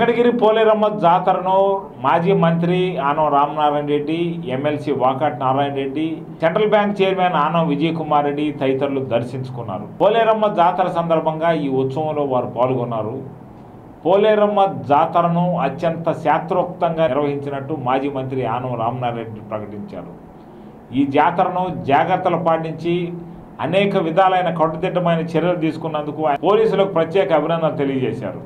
వెంకటగిరి పోలేరమ్మ జాతరను మాజీ మంత్రి Anam Ramanarayana Reddy MLC Vakati Narayana Reddy central bank chairman Anam Vijay Kumar Reddy తదితరులు దర్శించుకున్నారు పోలేరమ్మ జాతర సందర్భంగా ఈ ఉత్సవంలో వారు పాల్గొన్నారు పోలేరమ్మ జాతరను అత్యంత శాస్త్రోక్తంగా నిర్వహించినట్టు మాజీ మంత్రి ఆనం రామనారాయణ రెడ్డి ప్రకటించారు ఈ జాతరను జాగ్రత్తలు పాటించి అనేక విధాలైన కట్టుదిట్టమైన చర్యలు తీసుకున్నందుకు ఆయన పోలీసులకు ప్రత్యేక అభినందనలు తెలియజేశారు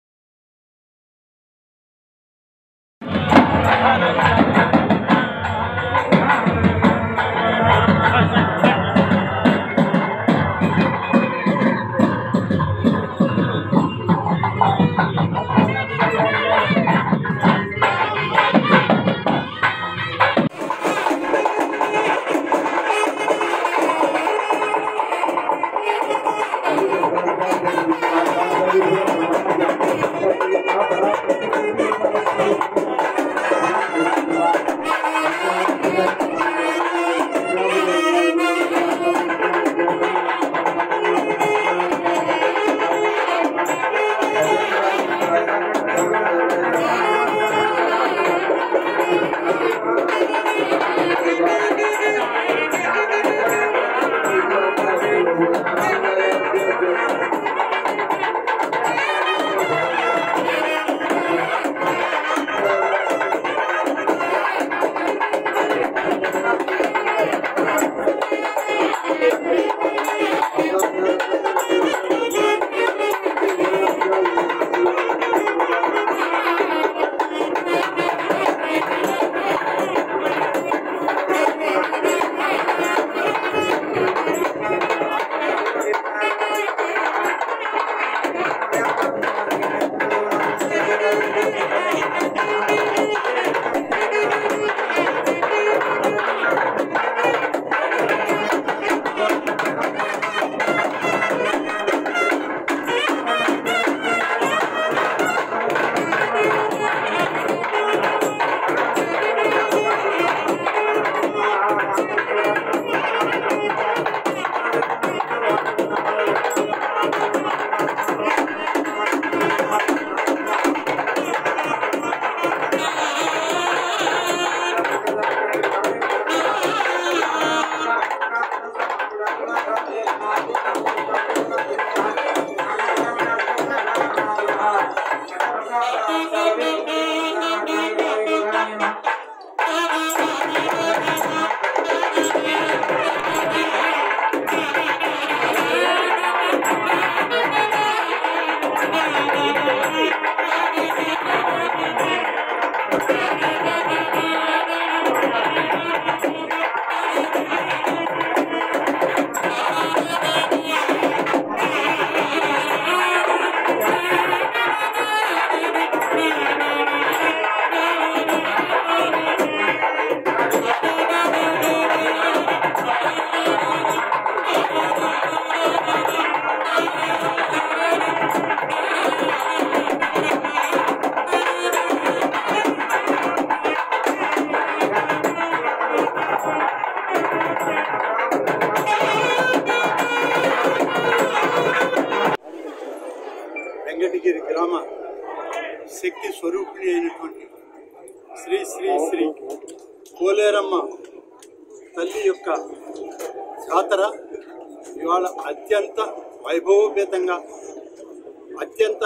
వెంకటగిరి గ్రామ శక్తి స్వరూపిణి అయినటువంటి శ్రీ శ్రీ శ్రీ పోలేరమ్మ తల్లి యొక్క జాతర ఇవాళ అత్యంత వైభవోపేతంగా అత్యంత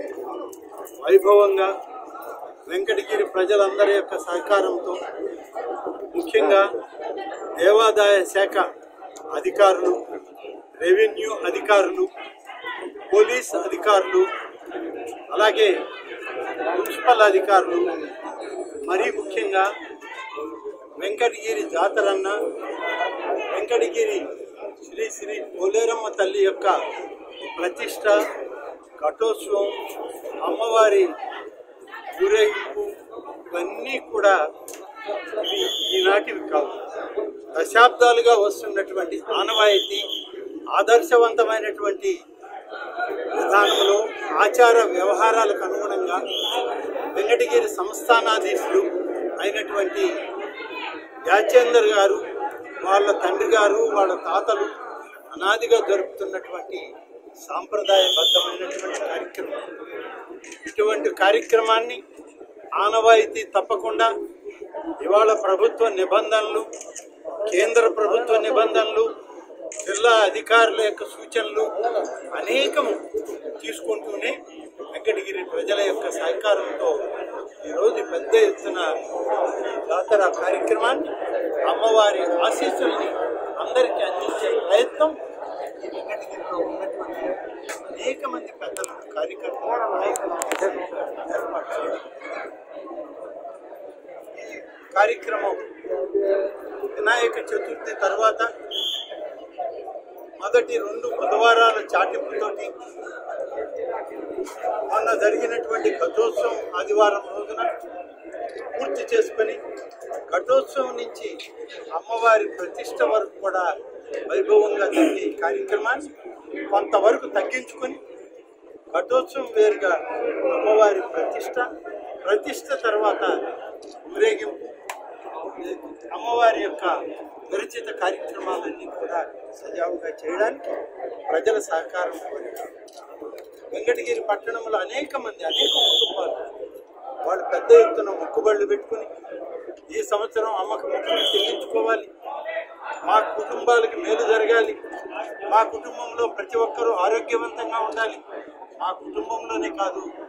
వైభవంగా వెంకటగిరి ప్రజలందరి యొక్క సహకారంతో ముఖ్యంగా దేవాదాయ శాఖ అధికారులు రెవెన్యూ అధికారులు పోలీస్ అధికారులు అలాగే మున్సిపల్ అధికారులు మరీ ముఖ్యంగా వెంకటగిరి జాతరన్న వెంకటగిరి శ్రీ శ్రీ పోలేరమ్మ తల్లి యొక్క ప్రతిష్ట ఘటోత్సవం అమ్మవారి ఊరేగింపు ఇవన్నీ కూడా ఇవి ఈనాటివి కావు దశాబ్దాలుగా వస్తున్నటువంటి ఆనవాయితీ ఆదర్శవంతమైనటువంటి విధానంలో ఆచార వ్యవహారాలకు అనుగుణంగా వెంకటగిరి సంస్థానాధీశులు అయినటువంటి యాచేందర్ గారు వాళ్ళ తండ్రి గారు వాళ్ళ తాతలు అనాదిగా జరుపుతున్నటువంటి సాంప్రదాయబద్ధమైనటువంటి కార్యక్రమం ఇటువంటి కార్యక్రమాన్ని ఆనవాయితీ తప్పకుండా ఇవాళ ప్రభుత్వ నిబంధనలు కేంద్ర ప్రభుత్వ నిబంధనలు జిల్లా అధికారుల యొక్క సూచనలు అనేకము తీసుకుంటూనే వెంకటగిరి ప్రజల యొక్క సహకారంతో ఈరోజు పెద్ద ఎత్తున జాతర కార్యక్రమాన్ని అమ్మవారి ఆశీస్సుల్ని అందరికీ అందించే ప్రయత్నం ఈ వెంకటగిరిలో ఉన్నటువంటి అనేక మంది పెద్దలు కార్యకర్తలు నాయకులు ఏర్పాటు చేయడం ఈ కార్యక్రమం వినాయక చతుర్థి తర్వాత మొదటి రెండు బుధవారాల చాటింపుతోటి మొన్న జరిగినటువంటి ఘటోత్సవం ఆదివారం రోజున పూర్తి చేసుకొని ఘటోత్సవం నుంచి అమ్మవారి ప్రతిష్ట వరకు కూడా వైభవంగా జరిగే ఈ కార్యక్రమాన్ని కొంతవరకు తగ్గించుకొని ఘటోత్సవం వేరుగా అమ్మవారి ప్రతిష్ట ప్రతిష్ట తర్వాత ఊరేగింపు అమ్మవారి యొక్క విరచిత కార్యక్రమాలన్నీ కూడా సజావుగా చేయడానికి ప్రజల సహకారం కోరారు. వెంకటగిరి పట్టణంలో అనేక మంది అనేక కుటుంబాలు వాళ్ళు పెద్ద ఎత్తున మొక్కుబళ్ళు పెట్టుకుని ఈ సంవత్సరం అమ్మకు మొక్కులు చెల్లించుకోవాలి మా కుటుంబాలకి మేలు జరగాలి మా కుటుంబంలో ప్రతి ఒక్కరూ ఆరోగ్యవంతంగా ఉండాలి మా కుటుంబంలోనే కాదు